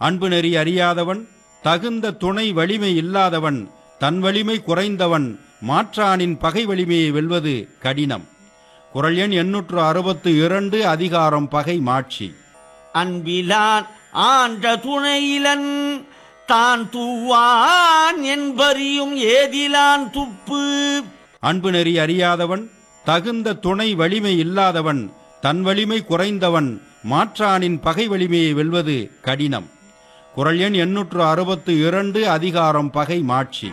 அன்பு நெறி அறியாதவன் தகுந்த துணை வலிமை இல்லாதவன் தன் வலிமை குறைந்தவன் மாற்றானின் பகை வலிமையை வெல்வது கடினம் குரல் எண் எண்ணூற்று அறுபத்து இரண்டு அதிகாரம் பகை மாட்சி அன்பிலான் ஆன்ற துணையிலன் தான் தூவான் என்பறியும் ஏதிலான் துப்பு அன்பு நெறி அறியாதவன் தகுந்த துணை வலிமை இல்லாதவன் தன் வலிமை குறைந்தவன் மாற்றானின் பகை வலிமையை வெல்வது கடினம் குரல் எண் எண்ணூற்று அறுபத்து இரண்டு அதிகாரம் பகை மாட்சி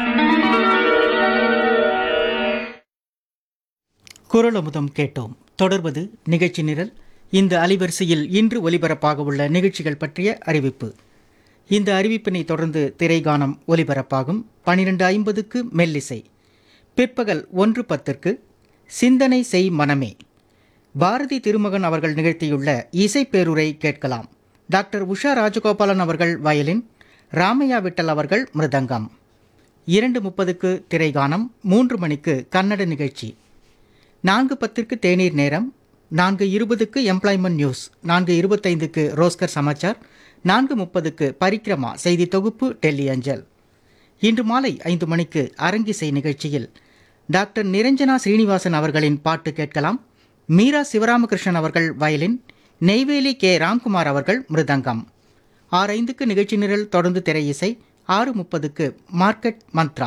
குரலமுதம் கேட்டோம் தொடர்வது நிகழ்ச்சி நிரல் இந்த அலைவரிசையில் இன்று ஒலிபரப்பாக உள்ள நிகழ்ச்சிகள் பற்றிய அறிவிப்பு இந்த அறிவிப்பினை தொடர்ந்து திரைகானம் ஒலிபரப்பாகும் பனிரெண்டு ஐம்பதுக்கு மெல்லிசை பிற்பகல் ஒன்று பத்திற்கு சிந்தனை செய் மனமே பாரதி திருமகன் அவர்கள் நிகழ்த்தியுள்ள இசைப்பேருரை கேட்கலாம் டாக்டர் உஷா ராஜகோபாலன் அவர்கள் வயலின் ராமையா விட்டல் அவர்கள் மிருதங்கம் இரண்டு முப்பதுக்கு திரைகானம் மூன்று மணிக்கு கன்னட நிகழ்ச்சி நான்கு பத்திற்கு தேநீர் நேரம் நான்கு இருபதுக்கு எம்ப்ளாய்மெண்ட் நியூஸ் நான்கு இருபத்தைந்துக்கு ரோஸ்கர் சமாச்சார் நான்கு முப்பதுக்கு பரிக்ரமா செய்தி தொகுப்பு டெல்லி அஞ்சல் இன்று மாலை ஐந்து மணிக்கு அரங்கிசை நிகழ்ச்சியில் டாக்டர் நிரஞ்சனா ஸ்ரீனிவாசன் அவர்களின் பாட்டு கேட்கலாம் மீரா சிவராமகிருஷ்ணன் அவர்கள் வயலின் நெய்வேலி கே ராம்குமார் அவர்கள் மிருதங்கம் ஆறு ஐந்துக்கு நிகழ்ச்சி நிரல் தொடர்ந்து திரை இசை ஆறு முப்பதுக்கு மார்க்கெட் மந்த்ரா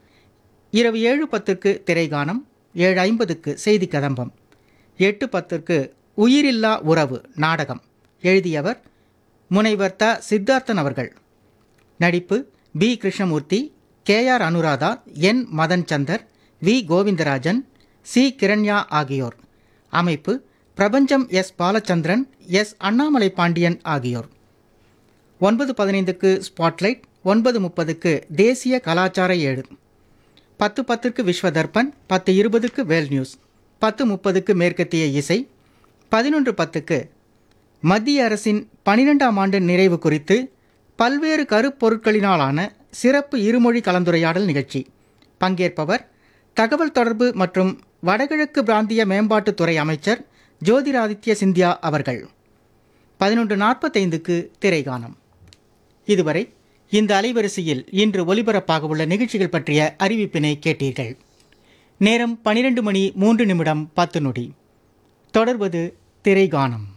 இரவு ஏழு பத்துக்கு திரைகானம் ஏழு ஐம்பதுக்கு செய்தி கதம்பம் எட்டு பத்திற்கு உயிரில்லா உறவு நாடகம் எழுதியவர் முனைவர் த சித்தார்த்தன் அவர்கள் நடிப்பு P Krishnamurthy K R Anuradha N Madan Chandar V Govindarajan C Kiranya ஆகியோர் அமைப்பு பிரபஞ்சம் எஸ் பாலச்சந்திரன் எஸ் அண்ணாமலை பாண்டியன் ஆகியோர் ஒன்பது பதினைந்துக்கு ஸ்பாட்லைட் ஒன்பது முப்பதுக்கு தேசிய கலாச்சார ஏழு பத்து பத்திற்கு விஸ்வ தர்பன் பத்து இருபதுக்கு வேல் நியூஸ் பத்து முப்பதுக்கு மேற்கத்திய இசை பதினொன்று பத்துக்கு மத்திய அரசின் பனிரெண்டாம் ஆண்டு நிறைவு குறித்து பல்வேறு கருப்பொருட்களினாலான சிறப்பு இருமொழி கலந்துரையாடல் நிகழ்ச்சி பங்கேற்பவர் தகவல் தொடர்பு மற்றும் வடகிழக்கு பிராந்திய மேம்பாட்டுத்துறை அமைச்சர் ஜோதிராதித்ய சிந்தியா அவர்கள் பதினொன்று நாற்பத்தைந்துக்கு திரைகானம் இதுவரை இந்த அலைவரிசையில் இன்று ஒலிபரப்பாக உள்ள நிகழ்ச்சிகள் பற்றிய அறிவிப்பினை கேட்டீர்கள் நேரம் பனிரெண்டு மணி மூன்று நிமிடம் பத்து நொடி தொடர்வது திரைகானம்